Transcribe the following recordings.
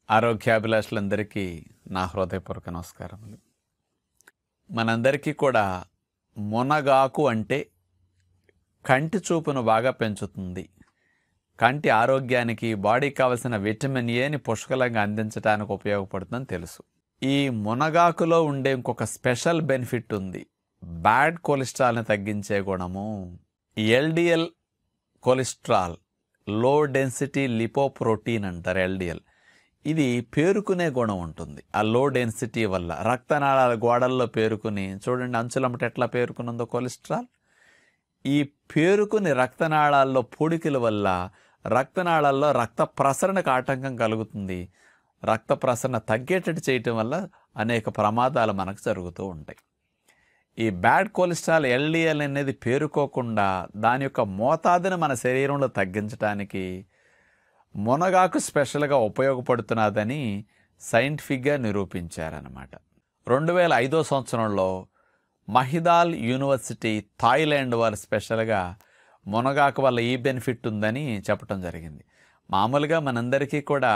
ఆరోగ్యాభిలాషులందరికీ నా హృదయపూర్వక నమస్కారములు మనందరికీ కూడా మునగాకు అంటే కంటి చూపును బాగా పెంచుతుంది కంటి ఆరోగ్యానికి బాడీకి కావలసిన విటమిన్ ఏని పుష్కలంగా అందించడానికి ఉపయోగపడుతుందని తెలుసు ఈ మునగాకులో ఉండే ఇంకొక స్పెషల్ బెనిఫిట్ ఉంది బ్యాడ్ కొలెస్ట్రాల్ని తగ్గించే గుణము LDL cholesterol low density lipoprotein అంటారు ఎల్డిఎల్ ఇది పేరుకునే గుణం ఉంటుంది ఆ లో డెన్సిటీ వల్ల రక్తనాళాల గోడల్లో పేరుకుని చూడండి అంచులమ్మట ఎట్లా పేరుకునుందో కొలెస్ట్రాల్ ఈ పేరుకుని రక్తనాళాల్లో పూడికల వల్ల రక్తనాళాల్లో రక్త ప్రసరణకు ఆటంకం కలుగుతుంది రక్త ప్రసరణ తగ్గేటట్టు చేయటం వల్ల అనేక ప్రమాదాలు మనకు జరుగుతూ ఉంటాయి ఈ బ్యాడ్ కొలెస్ట్రాల్ ఎల్డిఎల్ అనేది పేరుకోకుండా దాని యొక్క మోతాదుని మన శరీరంలో తగ్గించడానికి మునగాకు స్పెషల్గా ఉపయోగపడుతున్నదని సైంటిఫిక్గా నిరూపించారనమాట రెండు వేల ఐదో సంవత్సరంలో మహిదాల్ యూనివర్సిటీ థాయిలాండ్ వారు స్పెషల్గా మునగాకు వల్ల ఈ బెనిఫిట్ ఉందని చెప్పడం జరిగింది మామూలుగా మనందరికీ కూడా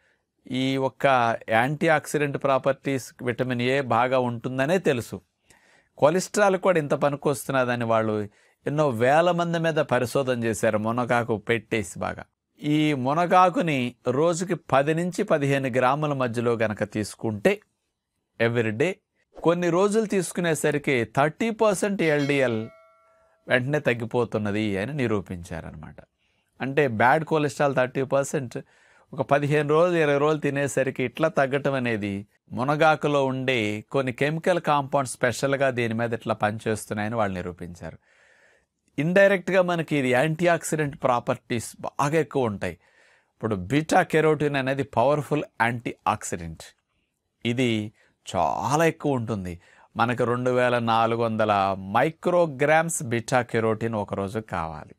ఈ ఒక్క anti oxidant properties vitamin A బాగా ఉంటుందనే తెలుసు కొలెస్ట్రాల్ కూడా ఇంత పనికి వస్తున్నదని వాళ్ళు ఎన్నో వేల మంది మీద పరిశోధన చేశారు మునగాకు పెట్టేసి బాగా ఈ మునగాకుని రోజుకి పది నుంచి పదిహేను గ్రాముల మధ్యలో గనక తీసుకుంటే ఎవ్రీడే కొన్ని రోజులు తీసుకునేసరికి థర్టీ పర్సెంట్ ఎల్డిఎల్ వెంటనే తగ్గిపోతున్నది అని నిరూపించారనమాట అంటే బ్యాడ్ కొలెస్ట్రాల్ థర్టీ పర్సెంట్ ఒక పదిహేను రోజులు ఇరవై రోజులు తినేసరికి ఇట్లా తగ్గటం అనేది మునగాకులో ఉండే కొన్ని కెమికల్ కాంపౌండ్స్ స్పెషల్గా దీని మీద ఇట్లా పనిచేస్తున్నాయని వాళ్ళు నిరూపించారు ఇండైరెక్ట్గా మనకి ఇది యాంటీ ఆక్సిడెంట్ ప్రాపర్టీస్ బాగా ఎక్కువ ఉంటాయి ఇప్పుడు బీటా కెరోటిన్ అనేది పవర్ఫుల్ యాంటీ ఆక్సిడెంట్ ఇది చాలా ఎక్కువ ఉంటుంది మనకు రెండు వేల నాలుగు వందల మైక్రోగ్రామ్స్ బీటా కెరోటిన్ ఒకరోజు కావాలి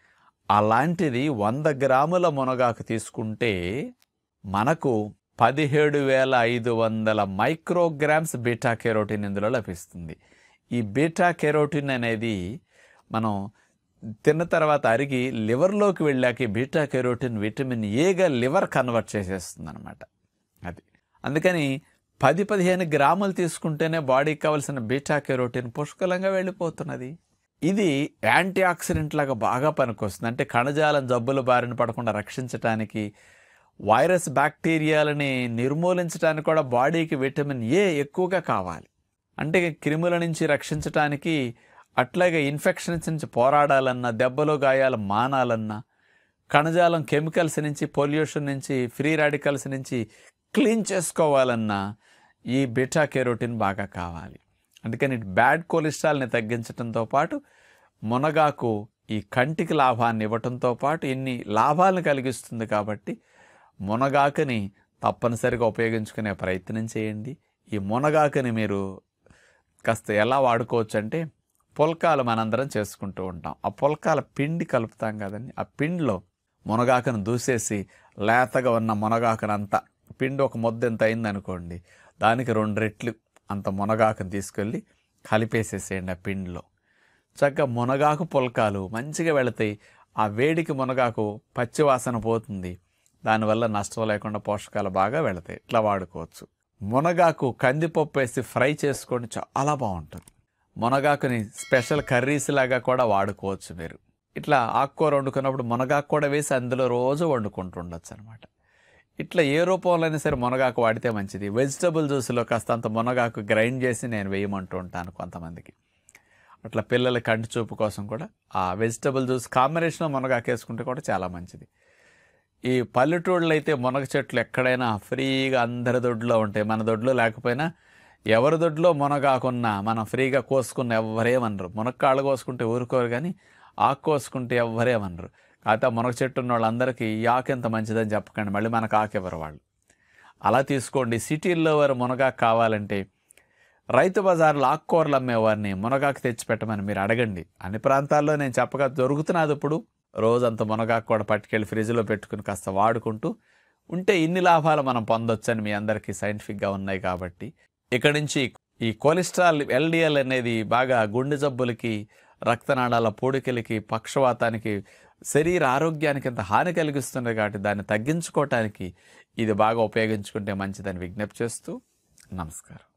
అలాంటిది వంద గ్రాముల మునగాకు తీసుకుంటే మనకు పదిహేడు వేల ఐదు వందల మైక్రోగ్రామ్స్ బీటా కెరోటిన్ ఇందులో లభిస్తుంది ఈ బీటా కెరోటిన్ అనేది మనం తిన్న తర్వాత అరిగి లివర్లోకి వెళ్ళాక ఈ బీటా కెరోటిన్ విటమిన్ ఏగా లివర్ కన్వర్ట్ చేసేస్తుంది అనమాట అది అందుకని పది పదిహేను గ్రాములు తీసుకుంటేనే బాడీకి కావాల్సిన బీటా కెరోటిన్ పుష్కలంగా వెళ్ళిపోతున్నది ఇది యాంటీ ఆక్సిడెంట్ లాగా బాగా పనికొస్తుంది అంటే కణజాలం జబ్బుల బారిన పడకుండా రక్షించటానికి వైరస్ బ్యాక్టీరియాలని నిర్మూలించడానికి కూడా బాడీకి విటమిన్ ఏ ఎక్కువగా కావాలి అంటే క్రిముల నుంచి రక్షించటానికి అట్లాగే ఇన్ఫెక్షన్స్ నుంచి పోరాడాలన్నా దెబ్బలు గాయాలు మానాలన్నా కణజాలం కెమికల్స్ నుంచి పొల్యూషన్ నుంచి ఫ్రీ రాడికల్స్ నుంచి క్లీన్ చేసుకోవాలన్నా ఈ బీటా కెరోటిన్ బాగా కావాలి అందుకని బ్యాడ్ కొలెస్ట్రాల్ని తగ్గించడంతో పాటు మునగాకు ఈ కంటికి లాభాన్ని ఇవ్వటంతో పాటు ఇన్ని లాభాలను కలిగిస్తుంది కాబట్టి మునగాకుని తప్పనిసరిగా ఉపయోగించుకునే ప్రయత్నం చేయండి ఈ మునగాకుని మీరు కాస్త ఎలా వాడుకోవచ్చు అంటే పుల్కాలు మనందరం చేసుకుంటూ ఉంటాం ఆ పుల్కాల పిండి కలుపుతాం కదండి ఆ పిండిలో మునగాకును దూసేసి లేతగా ఉన్న మునగాకునంతా పిండి ఒక ముద్ద ఎంత అయిందనుకోండి దానికి రెండు రెట్లు అంత మునగాకును తీసుకెళ్ళి కలిపేసేసేయండి ఆ పిండిలో చక్కగా మునగాకు పుల్కాలు మంచిగా వెళతాయి ఆ వేడికి మునగాకు పచ్చివాసన పోతుంది దానివల్ల నష్టం లేకుండా పోషకాలు బాగా వెళతాయి ఇట్లా వాడుకోవచ్చు మునగాకు కందిపప్పు వేసి ఫ్రై చేసుకోండి చాలా బాగుంటుంది మునగాకుని స్పెషల్ కర్రీస్ లాగా కూడా వాడుకోవచ్చు మీరు ఇట్లా ఆకుకూర వండుకున్నప్పుడు మునగాకు కూడా వేసి అందులో రోజు వండుకుంటూ ఉండొచ్చు అనమాట ఇట్లా ఏ రూపంలో అయినా సరే మునగాకు వాడితే మంచిది వెజిటబుల్ జ్యూస్లో కాస్త అంత మునగాకు గ్రైండ్ చేసి నేను వేయమంటూ ఉంటాను కొంతమందికి అట్లా పిల్లల కంటి చూపు కోసం కూడా ఆ వెజిటబుల్ జ్యూస్ కాంబినేషన్లో మునగాకు వేసుకుంటే కూడా చాలా మంచిది ఈ పల్లెటూళ్ళు అయితే మునగ చెట్లు ఎక్కడైనా ఫ్రీగా అందరి దొడ్లో ఉంటాయి మన దొడ్లో లేకపోయినా ఎవరి దొడ్లో మునగాకున్నా మనం ఫ్రీగా కోసుకున్న ఎవ్వరేమనరు మునక్కాళ్ళు కోసుకుంటే ఊరుకోరు కానీ ఆకు కోసుకుంటే ఎవ్వరేమనరు కాకపోతే ఆ మునగ చెట్టు ఉన్న వాళ్ళందరికీ ఈ ఆకు ఎంత మంచిదని చెప్పకండి మళ్ళీ మనకు ఆకు ఇవ్వరు వాళ్ళు అలా తీసుకోండి సిటీల్లో వారు మునగాకు కావాలంటే రైతు బజార్లో ఆకుకూరలు అమ్మేవారిని మునగాకు తెచ్చి పెట్టమని మీరు అడగండి అన్ని ప్రాంతాల్లో నేను చెప్పగా దొరుకుతున్నది ఇప్పుడు రోజంత మునగాకు కూడా పట్టుకెళ్ళి ఫ్రిడ్జ్లో పెట్టుకుని కాస్త వాడుకుంటూ ఉంటే ఇన్ని లాభాలు మనం పొందొచ్చని మీ అందరికీ సైంటిఫిక్గా ఉన్నాయి కాబట్టి ఇక్కడి నుంచి ఈ కొలెస్ట్రాల్ ఎల్డిఎల్ అనేది బాగా గుండె జబ్బులకి రక్తనాళాల పూడికలకి పక్షవాతానికి శరీర ఆరోగ్యానికి ఎంత హాని కలిగిస్తుంది కాబట్టి దాన్ని తగ్గించుకోవటానికి ఇది బాగా ఉపయోగించుకుంటే మంచిదని విజ్ఞప్తి చేస్తూ నమస్కారం